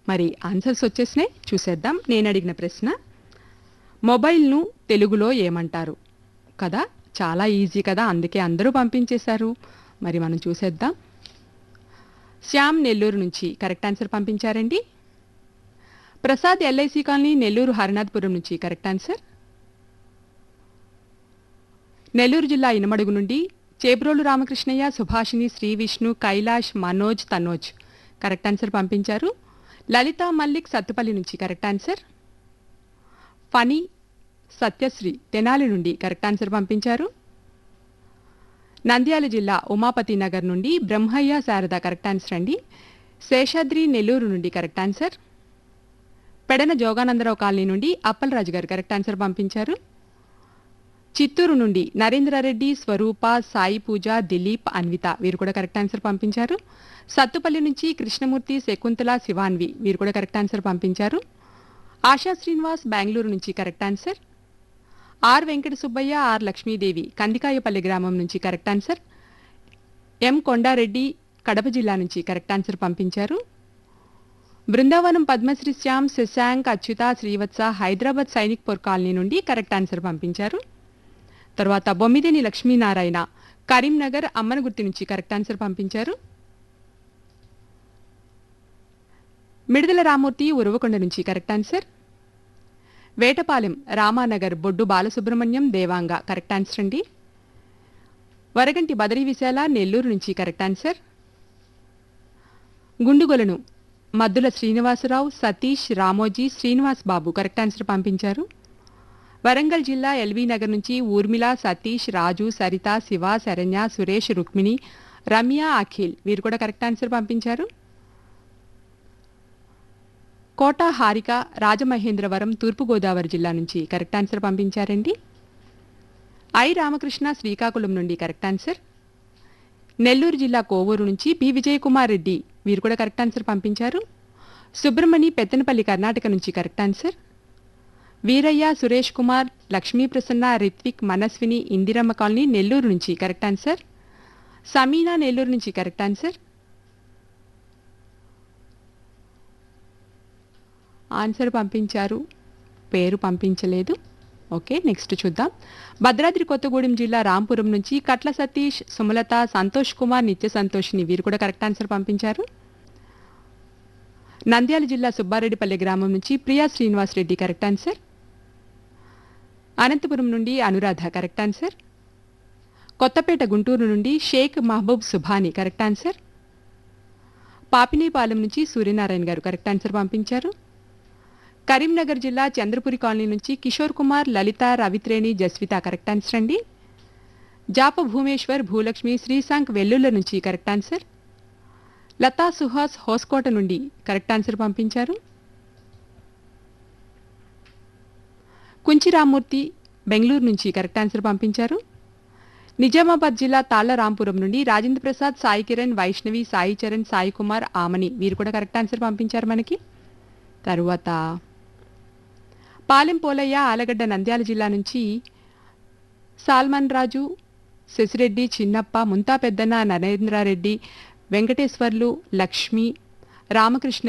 మరి ఆన్సర్స్ వచ్చేసినాయి చూసేద్దాం నేను అడిగిన ప్రశ్న మొబైల్ను తెలుగులో ఏమంటారు కదా చాలా ఈజీ కదా అందుకే అందరూ పంపించేశారు మరి మనం చూసేద్దాం శ్యామ్ నెల్లూరు నుంచి కరెక్ట్ ఆన్సర్ పంపించారండి ప్రసాద్ ఎల్ఐసి కాలనీ నెల్లూరు హరినాథపురం నుంచి కరెక్ట్ ఆన్సర్ నెల్లూరు జిల్లా ఇనమడుగు నుండి చేబ్రోలు రామకృష్ణయ్య సుభాషిణి శ్రీ విష్ణు కైలాష్ మనోజ్ తనోజ్ కరెక్ట్ ఆన్సర్ పంపించారు లలిత మల్లిక్ సత్తుపల్లి నుంచి కరెక్ట్ ఆన్సర్ ఫనీ సత్యశ్రీ తెనాలి నుండి కరెక్ట్ ఆన్సర్ పంపించారు నంద్యాల జిల్లా ఉమాపతి నగర్ నుండి బ్రహ్మయ్య శారద కరెక్ట్ ఆన్సర్ అండి శేషాద్రి నెల్లూరు నుండి correct answer Pedana Joganandarao colony నుండి అప్పలరాజు గారు కరెక్ట్ ఆన్సర్ పంపించారు చిత్తూరు నుండి నరేంద్రారెడ్డి స్వరూప సాయి పూజ దిలీప్ అన్విత వీరు కూడా కరెక్ట్ ఆన్సర్ పంపించారు సత్తుపల్లి నుంచి కృష్ణమూర్తి శకుంతల శివాన్వి వీరు కూడా కరెక్ట్ ఆన్సర్ పంపించారు ఆశా శ్రీనివాస్ బెంగళూరు నుంచి correct answer R Venkata Subbaiah R Lakshmidevi Kandikayapalli గ్రామం నుంచి correct answer M Kondareddy Kadapa జిల్లా నుంచి కరెక్ట్ ఆన్సర్ పంపించారు బృందావనం పద్మశ్రీ శ్యామ్ శశాంక్ అచ్యుత శ్రీవత్స హైదరాబాద్ సైనిక్ పోర్ కాలనీ నుండి కరెక్ట్ ఆన్సర్ పంపించారు తర్వాత బొమ్మిదేని లక్ష్మీనారాయణ కరీంనగర్ అమ్మనగుర్తి నుంచి కరెక్ట్ ఆన్సర్ పంపించారు మిడదల రామూర్తి ఉరవకొండ నుంచి correct answer Vetapalem Ramanagar Boddu Balasubrahmanyam Devanga correct answer అండి వరగంటి బదరి విశాల నెల్లూరు నుంచి correct answer Gundugolanu Maddula Srinivasarao Satish Ramoji Srinivas Babu correct answer పంపించారు వరంగల్ జిల్లా ఎల్వీ నగర్ నుంచి ఊర్మిళ సతీష్ రాజు సరిత శివ శరణ్య సురేష్ రుక్మిణి రమ్య అఖిల్ వీరు కూడా కరెక్ట్ ఆన్సర్ పంపించారు కోట హారిక రాజమహేంద్రవరం తూర్పుగోదావరి జిల్లా నుంచి కరెక్ట్ ఆన్సర్ పంపించారండి ఐ రామకృష్ణ శ్రీకాకుళం నుండి కరెక్ట్ ఆన్సర్ నెల్లూరు జిల్లా కోవూరు నుంచి బి విజయకుమార్ రెడ్డి వీరు కూడా కరెక్ట్ ఆన్సర్ పంపించారు సుబ్రమణి పెత్తనపల్లి కర్ణాటక నుంచి correct answer Veeraiah Suresh Kumar Lakshmi Prasanna Ritvik Manaswini Indiramma colony Nellore నుంచి కరెక్ట్ ఆన్సర్ సమీనా నెల్లూరు నుంచి కరెక్ట్ ఆన్సర్ ఆన్సర్ పంపించారు పేరు పంపించలేదు ఓకే నెక్స్ట్ చూద్దాం భద్రాద్రి కొత్తగూడెం జిల్లా రాంపురం నుంచి కట్ల సతీష్ సుమలత సంతోష్ కుమార్ నిత్య సంతోష్ని వీరు కూడా కరెక్ట్ ఆన్సర్ పంపించారు నంద్యాల జిల్లా సుబ్బారెడ్డిపల్లి గ్రామం నుంచి ప్రియా శ్రీనివాస్ రెడ్డి కరెక్ట్ ఆన్సర్ అనంతపురం నుండి అనురాధ కరెక్ట్ ఆన్సర్ కొత్తపేట గుంటూరు నుండి షేక్ మహబూబ్ సుభాని కరెక్ట్ ఆన్సర్ పాపినేపాలెం నుంచి సూర్యనారాయణ గారు కరెక్ట్ ఆన్సర్ పంపించారు కరీంనగర్ జిల్లా చంద్రపురి కాలనీ నుంచి కిషోర్ కుమార్ లలిత రవిత్రేణి జస్విత కరెక్ట్ ఆన్సర్ అండి జాప భూమేశ్వర్ భూలక్ష్మి శ్రీశాంక్ వెల్లుల్ల నుంచి కరెక్ట్ ఆన్సర్ లతా సుహాస్ హోస్కోట నుండి కరెక్ట్ ఆన్సర్ పంపించారు కుంచిరామూర్తి బెంగళూరు నుంచి కరెక్ట్ ఆన్సర్ పంపించారు నిజామాబాద్ జిల్లా తాళ్ల రాంపురం నుండి రాజేంద్ర ప్రసాద్ సాయి కిరణ్ వైష్ణవి సాయి చరణ్ సాయి కుమార్ ఆమని వీరు కూడా కరెక్ట్ ఆన్సర్ పంపించారు మనకి తరువాత పాలెం పోలయ్య ఆలగడ్డ నంద్యాల జిల్లా నుంచి సాల్మన్ రాజు శశిరెడ్డి చిన్నప్ప ముంతా పెద్దన్న నరేంద్రారెడ్డి వెంకటేశ్వర్లు లక్ష్మి రామకృష్ణ